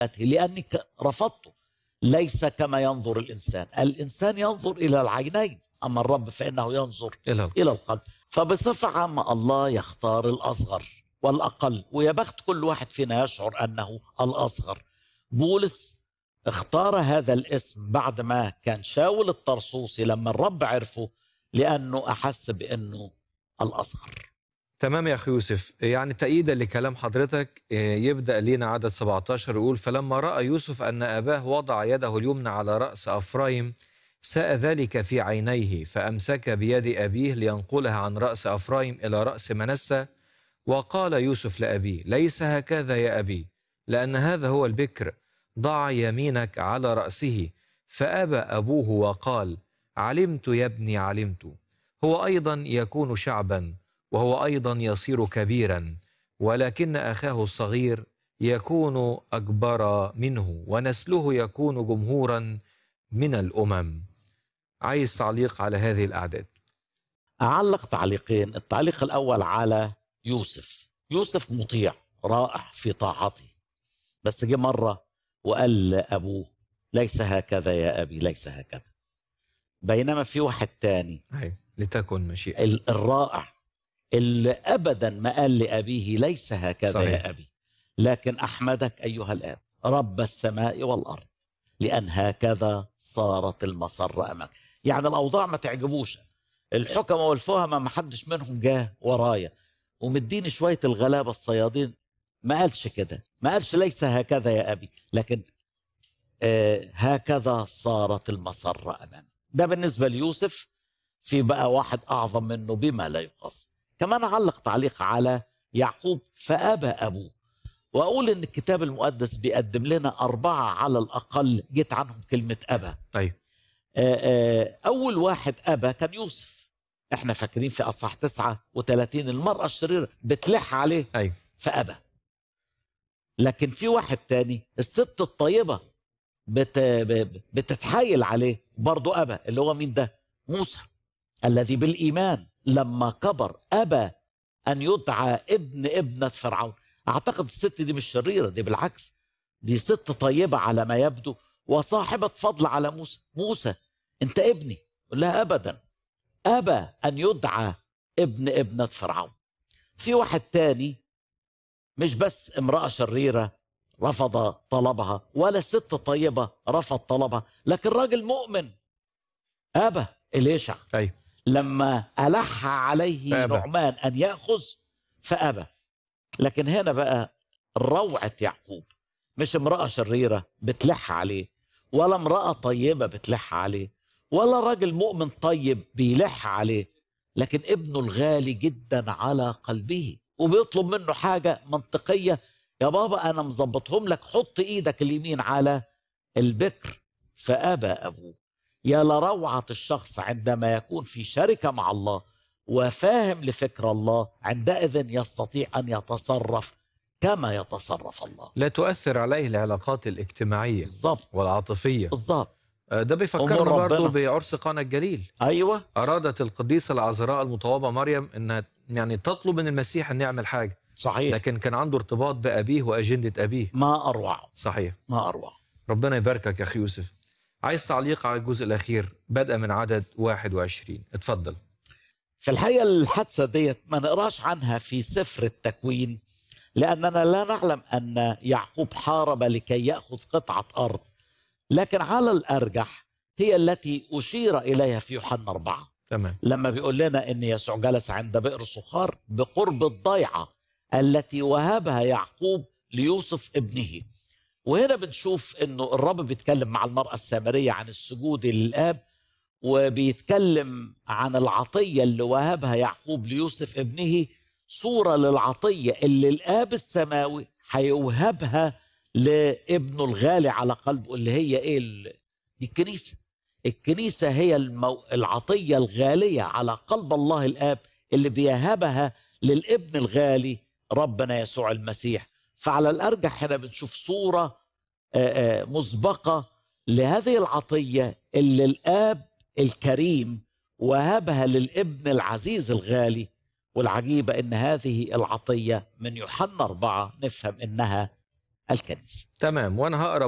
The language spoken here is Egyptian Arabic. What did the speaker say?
لأنك رفضته ليس كما ينظر الإنسان الإنسان ينظر إلى العينين أما الرب فإنه ينظر إلى القلب. إلى القلب فبصفة عامة الله يختار الأصغر والأقل ويا بخت كل واحد فينا يشعر أنه الأصغر بولس اختار هذا الاسم بعد ما كان شاول الطرسوسي لما الرب عرفه لأنه أحس بأنه الأصغر تمام يا أخي يوسف يعني تأييدا لكلام حضرتك آه، يبدأ لينا عدد 17 يقول فلما رأى يوسف أن أباه وضع يده اليمنى على رأس أفرايم ساء ذلك في عينيه فأمسك بيد أبيه لينقلها عن رأس أفرايم إلى رأس منسى وقال يوسف لأبيه ليس هكذا يا أبي لأن هذا هو البكر ضع يمينك على رأسه فأبى أبوه وقال علمت يا ابني علمت هو أيضا يكون شعبا وهو أيضا يصير كبيرا ولكن أخاه الصغير يكون أكبر منه ونسله يكون جمهورا من الأمم عايز تعليق على هذه الأعداد أعلق تعليقين التعليق الأول على يوسف يوسف مطيع رائع في طاعته بس جه مرة وقال لأبوه ليس هكذا يا أبي ليس هكذا بينما في واحد تاني أي. لتكن مشيئة ال- الرائع اللي أبدا ما قال لأبيه ليس هكذا صحيح. يا أبي لكن أحمدك أيها الآب رب السماء والأرض لأن هكذا صارت المسرة أمامك يعني الأوضاع ما تعجبوش الحكمة والفهمة ما حدش منهم جاه ورايا ومديني شوية الغلابة الصيادين ما قالش كده ما قالش ليس هكذا يا أبي لكن آه هكذا صارت المسرة أمامك ده بالنسبة ليوسف في بقى واحد أعظم منه بما لا يقاس كمان أعلق تعليق على يعقوب فأبى أبوه وأقول إن الكتاب المقدس بيقدم لنا أربعة على الأقل جيت عنهم كلمة أبا أي. آه، آه، أول واحد أبا كان يوسف احنا فاكرين في أصح 39 المرأة الشريرة بتلح عليه أي. فأبى لكن في واحد تاني الست الطيبة بت... ب- بتتحايل عليه برضه أبى اللي هو مين ده موسى الذي بالإيمان لما كبر أبى أن يدعى ابن ابنة فرعون أعتقد الست دي مش شريرة دي بالعكس دي ست طيبة على ما يبدو وصاحبة فضل على موسى موسى أنت ابني قل لها أبدا أبى أن يدعى ابن ابنة فرعون في واحد تاني مش بس امرأة شريرة رفض طلبها ولا ست طيبة رفض طلبها لكن راجل مؤمن أبى إليشع أي. لما ألح عليه فأبى. نعمان أن يأخذ فأبى لكن هنا بقى روعة يعقوب مش امرأة شريرة بتلح عليه ولا امرأة طيبة بتلح عليه ولا راجل مؤمن طيب بيلح عليه لكن ابنه الغالي جدا على قلبه وبيطلب منه حاجة منطقية يا بابا أنا مظبطهم لك حط إيدك اليمين على البكر فأبى أبوه يا لروعة الشخص عندما يكون في شركة مع الله وفاهم لفكر الله عندئذ يستطيع أن يتصرف كما يتصرف الله لا تؤثر عليه العلاقات الاجتماعية بالظبط والعاطفية بالظبط آه، ده بيفكرنا أمور برضه ربنا. بعرس قانا الجليل أيوة أرادت القديسة العذراء المطوبة مريم أنها يعني تطلب من المسيح أن يعمل حاجة صحيح لكن كان عنده ارتباط بأبيه وأجندة أبيه ما أروع صحيح ما أروع ربنا يباركك يا أخي يوسف عايز تعليق على الجزء الأخير بدءا من عدد 21 اتفضل في الحقيقة الحادثة ديت ما نقراش عنها في سفر التكوين لأننا لا نعلم أن يعقوب حارب لكي يأخذ قطعة أرض لكن على الأرجح هي التي أشير إليها في يوحنا أربعة تمام لما بيقول لنا ان يسوع جلس عند بئر صخار بقرب الضيعه التي وهبها يعقوب ليوسف ابنه وهنا بنشوف انه الرب بيتكلم مع المراه السامريه عن السجود للاب وبيتكلم عن العطيه اللي وهبها يعقوب ليوسف ابنه صوره للعطيه اللي الاب السماوي هيوهبها لابنه الغالي على قلبه اللي هي ايه ال- دي الكنيسه الكنيسة هي المو... العطية الغالية على قلب الله الآب اللي بيهبها للابن الغالي ربنا يسوع المسيح فعلى الأرجح هنا بنشوف صورة آه، آه، مسبقة لهذه العطية اللي الآب الكريم وهبها للابن العزيز الغالي والعجيبة إن هذه العطية من يوحنا أربعة نفهم إنها الكنيسة تمام وانا هقرا